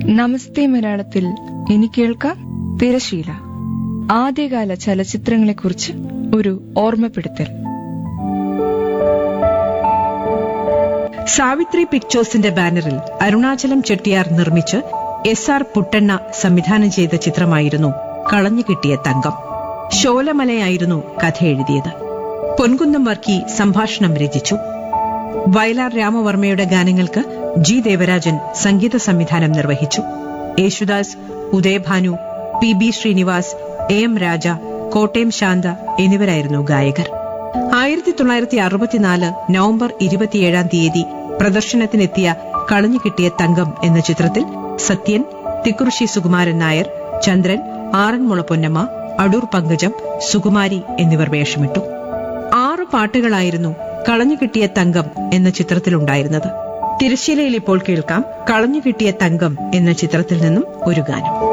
നമസ്തേ മലയാളത്തിൽ ഇനി കേൾക്കാം തിരശീല ആദ്യകാല ചലച്ചിത്രങ്ങളെക്കുറിച്ച് ഒരു ഓർമ്മപ്പെടുത്തൽ സാവിത്രി പിക്ചേഴ്സിന്റെ ബാനറിൽ അരുണാചലം ചെട്ടിയാർ നിർമ്മിച്ച് എസ് ആർ പുട്ടണ്ണ സംവിധാനം ചെയ്ത ചിത്രമായിരുന്നു കളഞ്ഞു കിട്ടിയ തങ്കം ശോലമലയായിരുന്നു കഥ എഴുതിയത് പൊൻകുന്നം വർക്കി സംഭാഷണം രചിച്ചു വയലാർ രാമവർമ്മയുടെ ഗാനങ്ങൾക്ക് ജി ദേവരാജൻ സംഗീത സംവിധാനം നിർവഹിച്ചു Yesudas Udayabhanu P B Srinivas A M Raja Kottayam Santha എന്നിവരായിരുന്നു ഗായകർ ആയിരത്തി തൊള്ളായിരത്തി അറുപത്തിനാല് നവംബർ ഇരുപത്തിയേഴാം തീയതി പ്രദർശനത്തിനെത്തിയ കളഞ്ഞു കിട്ടിയ തങ്കം എന്ന ചിത്രത്തിൽ സത്യൻ തിക്കുറിശി സുകുമാരൻ നായർ ചന്ദ്രൻ ആറന്മുള പൊന്നമ്മ അടൂർ പങ്കജം സുകുമാരി എന്നിവർ വേഷമിട്ടു ആറു പാട്ടുകളായിരുന്നു കളഞ്ഞു കിട്ടിയ തങ്കം എന്ന ചിത്രത്തിലുണ്ടായിരുന്നത് തിരശ്ശീലയിൽ ഇപ്പോൾ കേൾക്കാം കളഞ്ഞു കിട്ടിയ തങ്കം എന്ന ചിത്രത്തിൽ നിന്നും ഒരു ഗാനം